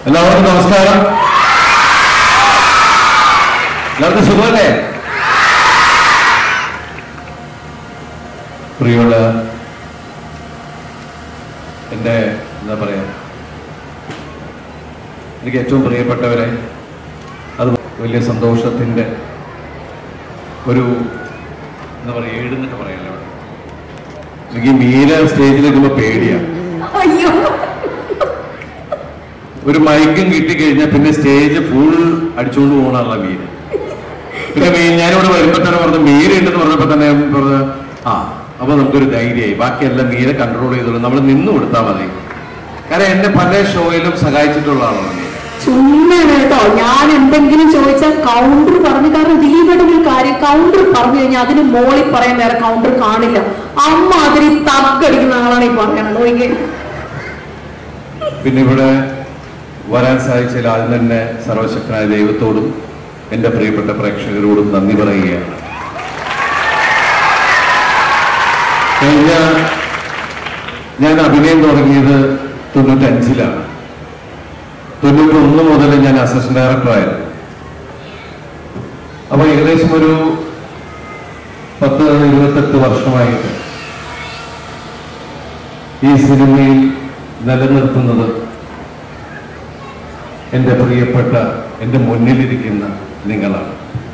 എല്ലാവർക്കും നമസ്കാരം എല്ലാവർക്കും സുഖമല്ലേ പ്രിയമുള്ള എൻ്റെ എന്താ പറയാ എനിക്ക് ഏറ്റവും പ്രിയപ്പെട്ടവരെ അത് വലിയ സന്തോഷത്തിൻ്റെ ഒരു എന്താ പറയുക ഏടുന്നൊക്കെ പറയല്ലോ എനിക്ക് ഈ മീര സ്റ്റേജിൽ നിൽക്കുമ്പോൾ പേടിയാണ് അയ്യോ ഒരു മയക്കം കിട്ടിക്കഴിഞ്ഞാൽ പിന്നെ സ്റ്റേജ് ഫുൾ അടിച്ചുകൊണ്ട് പോകണമല്ല മീര പിന്നെ മീ ഞാനിവിടെ വരുമ്പോ തന്നെ പറഞ്ഞു മീര ഉണ്ടെന്ന് പറഞ്ഞപ്പോ തന്നെ ഞാൻ പറഞ്ഞു ആ അപ്പൊ നമുക്കൊരു ധൈര്യമായി ബാക്കിയെല്ലാം മീര കൺട്രോൾ ചെയ്തോളൂ നമ്മൾ നിന്ന് കൊടുത്താൽ മതി കാരണം എന്നെ പല ഷോയിലും സഹായിച്ചിട്ടുള്ള ആളാണ് മീര ചുമ്മാണ് കേട്ടോ ഞാൻ എന്തെങ്കിലും ചോദിച്ചാൽ കൗണ്ടർ പറഞ്ഞു കാരണം ദിലീപേട്ടൻ ഒരു കാര്യം കൗണ്ടർ പറഞ്ഞു കഴിഞ്ഞാൽ അതിന് മോളിൽ പറയാൻ വേറെ കൗണ്ടർ കാണില്ല അമ്മ അതിന് തക്കടിക്കുന്ന ആളാണ് ഈ പറയണത് നോക്കിക്കേ പിന്നെ ഇവിടെ വരാൻ സാധിച്ചതിൽ ആദ്യം തന്നെ സർവശക്തനായ ദൈവത്തോടും എൻ്റെ പ്രിയപ്പെട്ട പ്രേക്ഷകരോടും നന്ദി പറയുകയാണ് കഴിഞ്ഞ ഞാൻ അഭിനയം തുടങ്ങിയത് തൊണ്ണൂറ്റഞ്ചിലാണ് തൊണ്ണൂറ്റൊന്ന് മുതൽ ഞാൻ അസിസ്റ്റന്റ് ഡയറക്ടറായിരുന്നു അപ്പൊ ഏകദേശം ഒരു പത്ത് ഇരുപത്തെട്ട് വർഷമായിട്ട് ഈ സിനിമയിൽ നിലനിർത്തുന്നത് എൻ്റെ പ്രിയപ്പെട്ട എൻ്റെ മുന്നിലിരിക്കുന്ന നിങ്ങളാണ്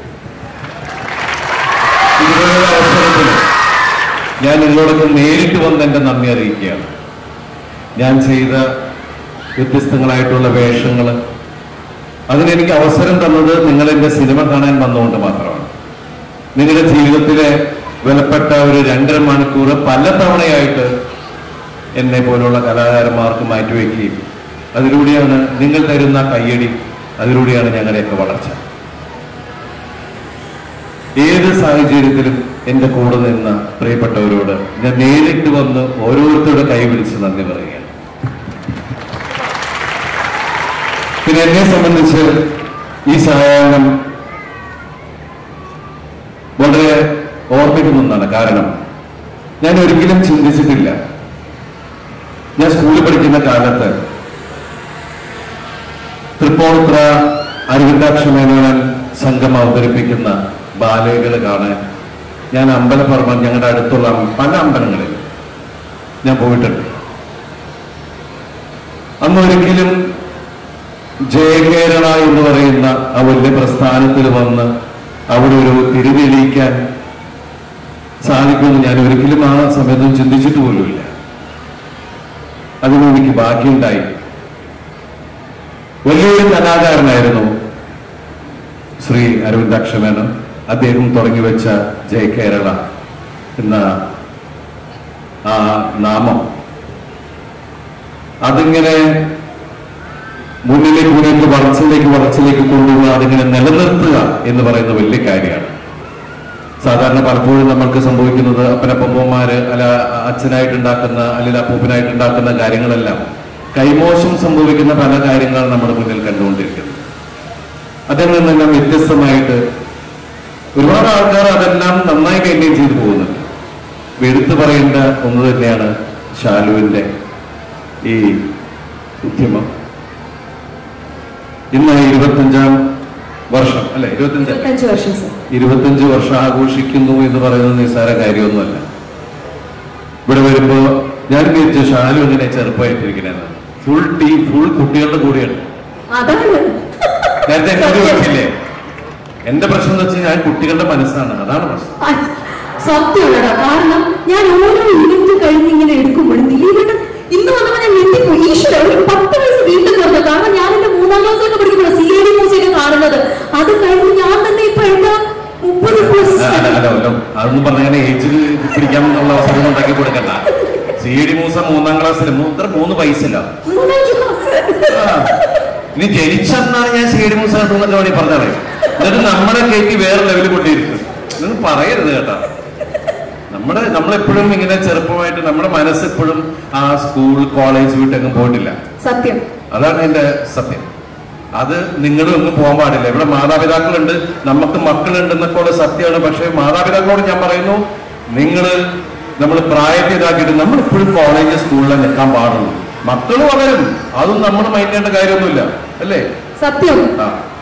ഇതുപോലുള്ള അവസരത്തിൽ ഞാൻ നിങ്ങളോടൊക്കെ നേരിട്ട് വന്ന് എൻ്റെ നന്ദി അറിയിക്കുകയാണ് ഞാൻ ചെയ്ത വ്യത്യസ്തങ്ങളായിട്ടുള്ള വേഷങ്ങൾ അതിനെനിക്ക് അവസരം തന്നത് നിങ്ങൾ എൻ്റെ സിനിമ കാണാൻ വന്നുകൊണ്ട് മാത്രമാണ് നിങ്ങളുടെ ജീവിതത്തിലെ വിലപ്പെട്ട ഒരു രണ്ടര മണിക്കൂർ പല തവണയായിട്ട് എന്നെ പോലുള്ള കലാകാരന്മാർക്ക് മാറ്റിവെക്കുകയും അതിലൂടെയാണ് നിങ്ങൾ തരുന്ന കയ്യടി അതിലൂടെയാണ് ഞങ്ങളുടെയൊക്കെ വളർച്ച ഏത് സാഹചര്യത്തിലും എൻ്റെ കൂടെ നിന്ന പ്രിയപ്പെട്ടവരോട് ഞാൻ നേരിട്ട് വന്ന് ഓരോരുത്തരുടെ കൈ പിടിച്ച് നന്ദി പറയുകയാണ് പിന്നെ എന്നെ സംബന്ധിച്ച് ഈ സഹായം വളരെ ഓർമ്മിക്കുന്ന ഒന്നാണ് കാരണം ഞാൻ ഒരിക്കലും ചിന്തിച്ചിട്ടില്ല ഞാൻ സ്കൂളിൽ പഠിക്കുന്ന കാലത്ത് തൃപ്പൂണിത്തുറ അരവിന്ദാക്ഷ മേനോനൻ സംഘം അവതരിപ്പിക്കുന്ന ബാലകൾ കാണാൻ ഞാൻ അമ്പലപ്പുറമ ഞങ്ങളുടെ അടുത്തുള്ള പല അമ്പലങ്ങളിൽ ഞാൻ പോയിട്ടുണ്ട് അന്ന് ഒരിക്കലും ജയകേരള എന്ന് പറയുന്ന ആ വലിയ പ്രസ്ഥാനത്തിൽ വന്ന് അവിടെ ഒരു തിരിതെളിയിക്കാൻ സാധിക്കുമെന്ന് ഞാൻ ഒരിക്കലും ആ സമയത്തും ചിന്തിച്ചിട്ട് പോലുമില്ല അതിന് എനിക്ക് ഭാഗ്യമുണ്ടായി വലിയൊരു കലാകാരനായിരുന്നു ശ്രീ അരവിന്ദാക്ഷമേനൻ അദ്ദേഹം തുടങ്ങി വെച്ച ജയ കേരള എന്ന ആ നാമം അതിങ്ങനെ മുന്നിലേക്ക് മുന്നിലേക്ക് വളർച്ചയിലേക്ക് വളർച്ചയിലേക്ക് കൊണ്ടുപോകുക അതിങ്ങനെ നിലനിർത്തുക എന്ന് പറയുന്ന വലിയ കാര്യമാണ് സാധാരണ പലപ്പോഴും നമ്മൾക്ക് സംഭവിക്കുന്നത് അപ്പനപ്പമ്മമാര് അല്ല അച്ഛനായിട്ടുണ്ടാക്കുന്ന അല്ലെങ്കിൽ അപ്പൂപ്പനായിട്ടുണ്ടാക്കുന്ന കാര്യങ്ങളെല്ലാം കൈമോശം സംഭവിക്കുന്ന പല കാര്യങ്ങളാണ് നമ്മുടെ മുന്നിൽ കണ്ടുകൊണ്ടിരിക്കുന്നത് അതിൽ നിന്നെല്ലാം വ്യത്യസ്തമായിട്ട് ഒരുപാട് ആൾക്കാർ അതെല്ലാം നന്നായി മെയിൻറ്റെയിൻ ചെയ്തു പോകുന്നുണ്ട് ഇപ്പൊ എടുത്തു പറയേണ്ട ഒന്ന് തന്നെയാണ് ഷാലുവിന്റെ ഈ ഉദ്യമം ഇന്ന് ഇരുപത്തഞ്ചാം വർഷം അല്ലെ ഇരുപത്തഞ്ച് ഇരുപത്തഞ്ച് വർഷം സർ ഇരുപത്തഞ്ച് വർഷം ആഘോഷിക്കുന്നു എന്ന് പറയുന്നത് നിസ്സാര കാര്യമൊന്നുമല്ല ഇവിടെ വരുമ്പോ ഞാൻ വിചാരിച്ചു ഷാലു ഇങ്ങനെ ചെറുപ്പമായിട്ടിരിക്കണേന്ന് ഫുൾ ടീം ഫുൾ കുട്ടികളുടെ കൂടെയാണ് അതാണ് നേരത്തെ എന്നോട് ചോദിച്ചില്ലേ എന്റെ പ്രശ്നം എന്ന് വെച്ചാൽ ഞാൻ കുട്ടികളുടെ മനസ്സാണ് അതാണ് പ്രശ്നം ആ, സത്യമാണോ കാരണം ഞാൻ ഓരോ ഇവന്റ് കഴിഞ്ഞ് ഇങ്ങനെ എടുക്കുമ്പോഴും ദിലീപേട്ടൻ ഇന്ന് വന്നപ്പോ ഞാൻ ഞെട്ടിപ്പോയി ഈശ്വര ഒരു പത്ത് വയസ്സ് വീണ്ടും ചേർന്നു കാരണം ഞാൻ എന്റെ മൂന്നാം ക്ലാസ്സിലൊക്കെ പഠിക്കുമ്പോൾ സി എ ഡി മ്യൂസിയൊക്കെ കാണുന്നത് അത് കഴിഞ്ഞ് ഞാൻ തന്നെ ഇപ്പൊ എന്താ മുപ്പത് പ്ലസ് ആ, അല്ല അല്ല അല്ല അതൊന്നും പറഞ്ഞാൽ ഏജിൽ പിടിക്കാനുള്ള അവസരം ഉണ്ടാക്കി കൊടുക്കണ്ട സി ഡി മൂസ മൂന്നാം ക്ലാസ്സിൽ മൂത്ര മൂന്ന് വയസ്സില്ല മൂന്നാം ക്ലാസ് ഇനി ജനിച്ചെന്നാണ് ഞാൻ സി ഡി മൂസ എന്നൊക്കെ വേണ്ടി പറഞ്ഞത് എന്നിട്ട് നമ്മളെ കയറ്റി വേറെ ലെവലിൽ കൊണ്ടിരിക്കും ഇതൊന്നും പറയരുത് കേട്ടാ നമ്മുടെ നമ്മളെപ്പോഴും ഇങ്ങനെ ചെറുപ്പമായിട്ട് നമ്മുടെ മനസ്സെപ്പോഴും ആ സ്കൂൾ കോളേജ് വിട്ടൊന്നും പോയിട്ടില്ല സത്യം അതാണ് എന്റെ സത്യം അത് നിങ്ങളും ഒന്നും പോകാൻ പാടില്ല ഇവിടെ മാതാപിതാക്കളുണ്ട് നമുക്ക് മക്കളുണ്ട് എന്നൊക്കെ ഉള്ള സത്യമാണ് പക്ഷെ മാതാപിതാക്കളോട് ഞാൻ പറയുന്നു നിങ്ങൾ നമ്മൾ പ്രായത്തെ ഇതാക്കിയിട്ട് നമ്മൾ ഇപ്പോഴും കോളേജ് സ്കൂളിൽ നിൽക്കാൻ പാടുള്ളൂ മക്കൾ വളരും അതും നമ്മൾ മൈൻഡ് ചെയ്യേണ്ട കാര്യമൊന്നുമില്ല അല്ലേ സത്യം ആ